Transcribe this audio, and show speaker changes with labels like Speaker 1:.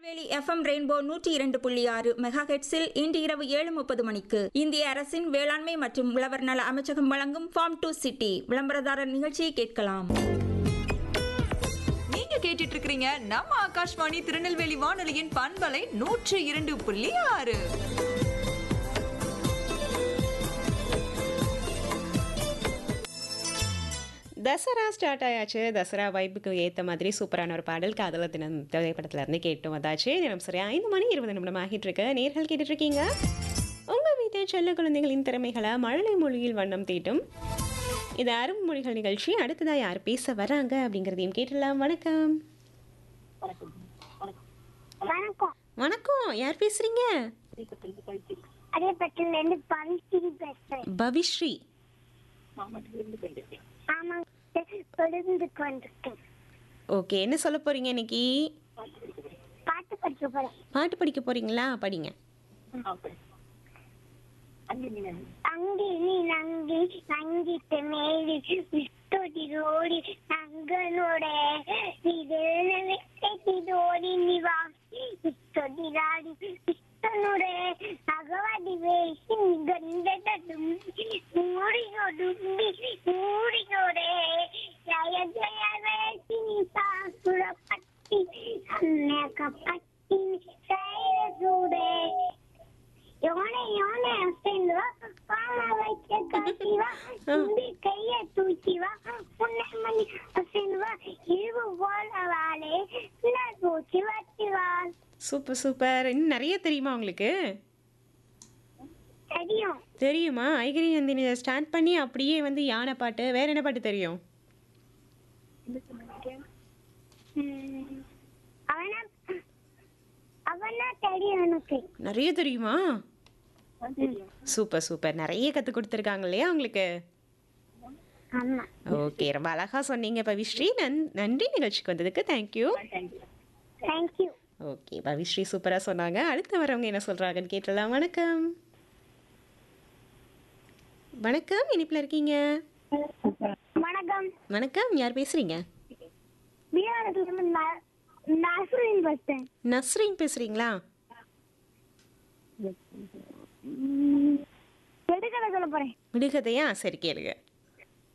Speaker 1: Tirunelveli FM rainbow நூற்றி இரண்டு புள்ளி ஆறு மெகா ஹெட்ஸில் இன்று இரவு ஏழு முப்பது மணிக்கு இந்திய அரசின் வேளாண்மை மற்றும் உழவர் நல அமைச்சகம் வழங்கும் ஃபார்ம் டு சிட்டி விளம்பரதாரர் நிகழ்ச்சியை கேட்கலாம்
Speaker 2: நீங்க கேட்டுட்டு இருக்கிறீங்க நம்ம ஆகாஷ்வாணி திருநெல்வேலி வானொலியின் பண்பலை நூற்று இரண்டு புள்ளி ஆறு
Speaker 3: தசரா ஸ்டார்ட் ஆயாச்சு தசரா வைப்புக்கு ஏற்ற மாதிரி சூப்பரான ஒரு பாடல் காதல தினம் திரைப்படத்துல இருந்து கேட்டு வந்தாச்சு தினம் சரி ஐந்து மணி இருபது நிமிடம் ஆகிட்டு இருக்கு நேர்கள் கேட்டுட்டு இருக்கீங்க உங்க வீட்டு செல்ல குழந்தைகளின் திறமைகளை மழலை மொழியில் வண்ணம் தீட்டும் இது அருண்மொழிகள் நிகழ்ச்சி அடுத்ததா யார் பேச வராங்க அப்படிங்கிறதையும் கேட்டுடலாம் வணக்கம்
Speaker 4: வணக்கம்
Speaker 3: வணக்கம் யார் பேசுறீங்க
Speaker 4: அரியப்பட்டில இருந்து பவிஸ்ரீ பேசுறேன்
Speaker 3: பவிஸ்ரீ
Speaker 4: ஆமாங்க கொழுந்துக்கு வந்திருக்கேன்
Speaker 3: ஓகே என்ன சொல்ல போறீங்க இன்னைக்கு
Speaker 4: பாட்டு படிக்க போறேன்
Speaker 3: பாட்டு படிக்க போறீங்களா படிங்க
Speaker 4: அங்கி நீ நங்கி நங்கிட்டு மேலி விட்டோடி ரோடி நங்கனோட இதோடி நீ வா விட்டோடி ராடி விட்டனோட அகவாடி வேசி கண்டட டும்பி மூடினோ டும்பி மூடினோட ஜய ஜய வேசி நீ சாசுர பட்டி அன்னக பட்டி சைர சூடே யோனே யோனே அசைந்து வா பாமா வைக்க காட்டி வா தும்பி கைய தூக்கி வா உன்னை மணி அசைந்து வா இருவு போல வாழே நான் பூச்சி வச்சு வா
Speaker 3: சூப்பர் சூப்பர் இன்னும் நிறைய தெரியுமா உங்களுக்கு
Speaker 4: தெரியும்
Speaker 3: தெரியுமா ஐகிரி நந்தினி ஸ்டார்ட் பண்ணி அப்படியே வந்து யானை பாட்டு வேற என்ன பாட்டு தெரியும்
Speaker 4: உம், அவனா அவனா தெரியும் எனக்கு
Speaker 3: நிறைய தெரியுமா சூப்பர் சூப்பர் நிறைய கத்து கொடுத்துருக்காங்க இல்லையா உங்களுக்கு
Speaker 4: ஆமா
Speaker 3: ஓகே ரொம்ப அழகா சொன்னீங்க பவிஸ்ரீ நன் நன்றி நிகழ்ச்சிக்கு வந்ததுக்கு தேங்க்யூ
Speaker 4: தேங்க்யூ
Speaker 3: ஓகே பவிஸ்ரீ சூப்பரா சொன்னாங்க அடுத்து வரவங்க என்ன சொல்றாங்கன்னு கேட்டலாம் வணக்கம் வணக்கம் இனிப்புல இருக்கீங்க
Speaker 4: வணக்கம்
Speaker 3: வணக்கம் யார் பேசுறீங்க
Speaker 4: பீகாரத்துல இருந்து ந- நஸ்ரீன் பேசுறேன்
Speaker 3: நஸ்ரீன் பேசுறீங்களா
Speaker 4: எடுக்கல சொல்ல போறேன்
Speaker 3: விடுகதையா சரி கேளுங்க